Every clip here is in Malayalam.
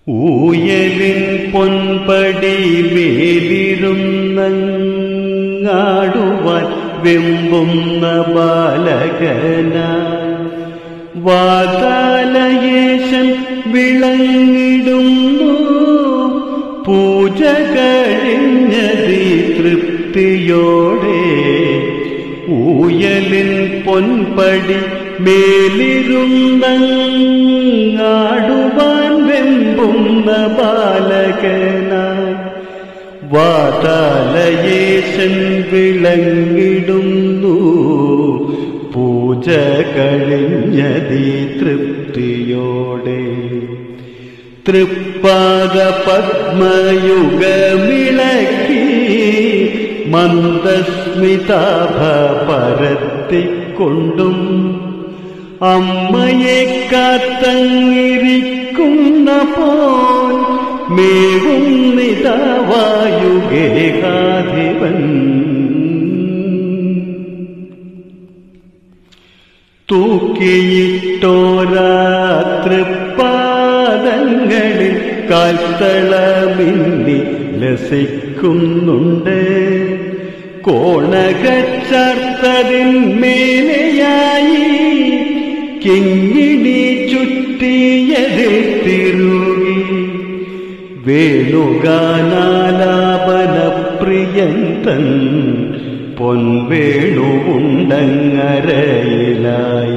ഊയലിൻ പൊൻപടി മേലിരുന്നങ്ങാടുവാൻ വെമ്പുന്ന ബാലകന വാതാലയേശൻ വിളങ്ങിടുന്നു പൂജ കഴിഞ്ഞതി തൃപ്തിയോടെ ഊയലിൻ പൊൻപടി മേലിരുന്നങ്ങാടുവാൻ വെമ്പുന്ന ബാലകനായി വാതാലയേശൻ വിളങ്ങിടുന്നു പൂജ കഴിഞ്ഞതി തൃപ്തിയോടെ തൃപ്പാദ പത്മയുഗമിളക്കി മന്ദസ്മിതാഭ പരത്തിക്കൊണ്ടും അമ്മയെ കാത്തങ്ങിരിക്കുന്ന പോൽ മേവുന്നിതാവായുഗേകാധിപൻ തൂക്കിയിട്ടോരാതൃപ്പാദങ്ങളിൽ കാൽത്തളമിന്നി ലസിക്കുന്നുണ്ട് കോണകച്ചർത്തതിന്മേലെയായി കിങ്ങിണി ചുറ്റിയത് തിരുകി വേണുഗാനാലാപനപ്രിയൻ തൻ പൊൻവേണുവുണ്ടങ്ങരയിലായി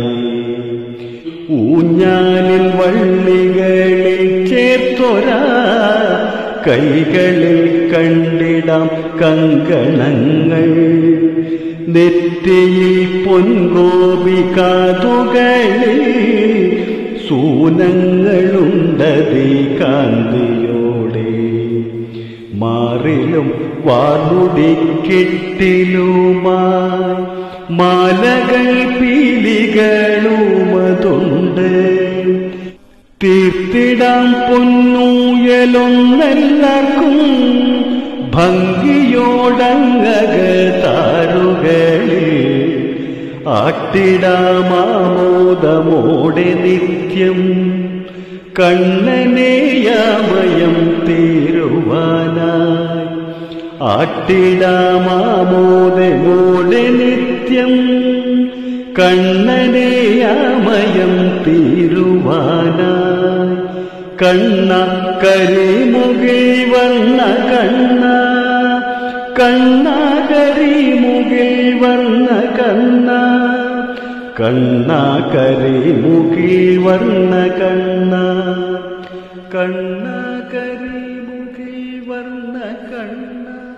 ഊഞ്ഞാലിൽ വള്ളികളിൽ ചേർത്തൊരാ കൈകളിൽ കണ്ടിടാം കങ്കണങ്ങൾ നെറ്റിയിൽ പൊൻകോപി കാതുകളിൽ സൂനങ്ങളുണ്ടതീ കാന്തിയോടെ മാറിലും വാർമുടിക്കെട്ടിലുമായി മാലകൾ പീലികളുമതുണ്ട് തീർത്തിടാം പൊന്നൂയലൊന്നെല്ലാവർക്കും ഭംഗിയോടങ്ങകതാരുകളിൽ ആട്ടിടാമാമോദമോടെ നിത്യം കണ്ണനെയാമയം തീരുവാനായി ആട്ടിടാമാമോദമോടെ നിത്യം കണ്ണനെയാമയം തീരുവാനായി കണ്ണ കരിമുകിൽ വന്ന കണ്ണ കണ്ണ കരിമുകിൽ വന്ന കണ്ണ കണ്ണ കരിമുകിൽ വർണ്ണ കണ്ണ കണ്ണ കരിമുകിൽ വർണ്ണ കണ്ണ